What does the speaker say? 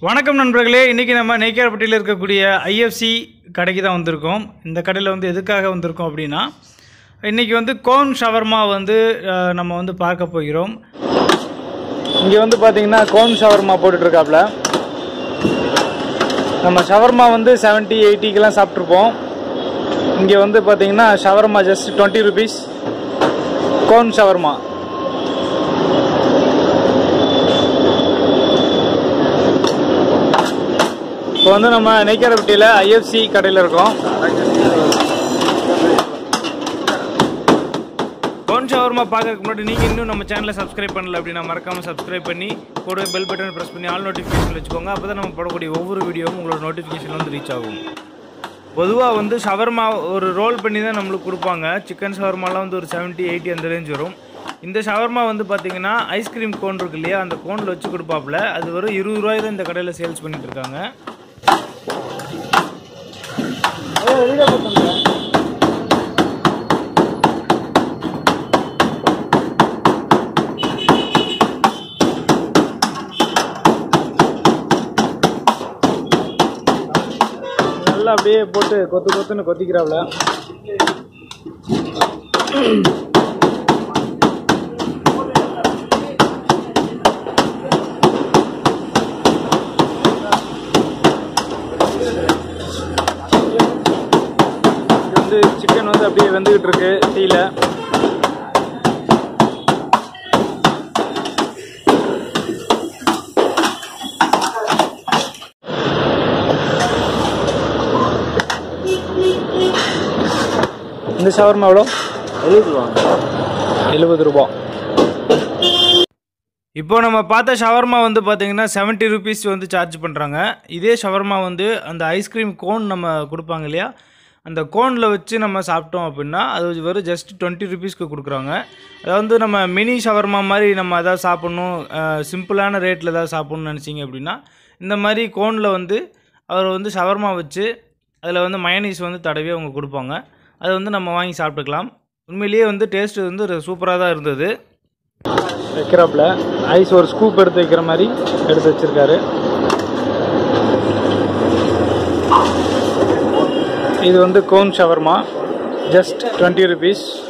வணக்கம் நண்பர்களே இன்றைக்கி நம்ம நெய்க்காரப்பட்டியில் இருக்கக்கூடிய ஐஎஃப்சி கடைக்கு தான் வந்திருக்கோம் இந்த கடையில் வந்து எதுக்காக வந்திருக்கோம் அப்படின்னா இன்றைக்கி வந்து கோன் ஷவர்மா வந்து அஹ், நம்ம வந்து பார்க்க போகிறோம் இங்கே வந்து பார்த்தீங்கன்னா கோன் ஷவர்மா போட்டுட்ருக்காப்புல நம்ம ஷவர்மா வந்து செவன்ட்டி எயிட்டிக்கெலாம் சாப்பிட்ருப்போம் இங்கே வந்து பார்த்தீங்கன்னா shawarma just twenty rupees cone shawarma இப்போ வந்து நம்ம நெய்க்காரப்பட்டியில் ஐஎஃப்சி கடையில் இருக்கோம் கோன் ஷவர்மா பார்க்கறதுக்கு முன்னாடி நீங்கள் இன்னும் நம்ம சேனலை சப்ஸ்கிரைப் பண்ணல அப்படின்னா மறக்காமல் சப்ஸ்கிரைப் பண்ணி கூட பெல் பட்டன் ப்ரெஸ் பண்ணி ஆல் நோட்டிஃபிகேஷன் வச்சுக்கோங்க அப்போ தான் நம்ம போடக்கூடிய ஒவ்வொரு வீடியோவும் உங்களோட நோட்டிஃபிகேஷன் வந்து ரீச் ஆகும் பொதுவாக வந்து ஷவர்மா ஒரு ரோல் பண்ணி தான் நம்மளுக்கு கொடுப்பாங்க சிக்கன் ஷவர்மாலாம் வந்து ஒரு 70 எயிட்டி அந்த ரேஞ்ச் வரும் இந்த ஷவர்மா வந்து பார்த்தீங்கன்னா ஐஸ்கிரீம் கோன் இருக்கு இல்லையா அந்த கோனில் வச்சு கொடுப்பாப்புல அது வெறும் இருபது ரூபாய் தான் இந்த கடையில் சேல்ஸ் பண்ணிட்டு இருக்காங்க நல்லா அப்படியே போட்டு கொத்து கொத்துன்னு கொத்திக்கிறாப்ல இது வந்து சிக்கன் வந்து அப்படியே வெந்துகிட்டு இருக்கு டீல இந்த ஷவர்மா எவ்வளோ எழுபது ரூபா இப்போ நம்ம பார்த்த ஷவர்மா வந்து பார்த்தீங்கன்னா 70 ருபீஸ் வந்து சார்ஜ் பண்ணுறாங்க இதே ஷவர்மா வந்து அந்த ஐஸ்கிரீம் கோன் நம்ம கொடுப்பாங்க இல்லையா அந்த கோனில் வச்சு நம்ம சாப்பிட்டோம் அப்படின்னா அது வெறும் ஜஸ்ட் டுவெண்ட்டி ருபீஸ்க்கு கொடுக்குறாங்க அதாவது வந்து நம்ம மினி ஷவர்மா மாதிரி நம்ம எதாவது சாப்பிட்ணும் சிம்பிளான ரேட்டில் ஏதாவது சாப்பிட்ணும்னு நினச்சிங்க அப்படின்னா இந்த மாதிரி கோனில் வந்து அவர் வந்து ஷவர்மா வச்சு அதில் வந்து மயனீஸ் வந்து தடவி அவங்க கொடுப்பாங்க அதை வந்து நம்ம வாங்கி சாப்பிட்டுக்கலாம் உண்மையிலேயே வந்து டேஸ்ட் வந்து சூப்பராக தான் இருந்தது வைக்கிறாப்புல ஐஸ் ஒரு ஸ்கூப் எடுத்து வைக்கிற மாதிரி எடுத்து வச்சிருக்காரு இது வந்து cone shawarma just twenty rupees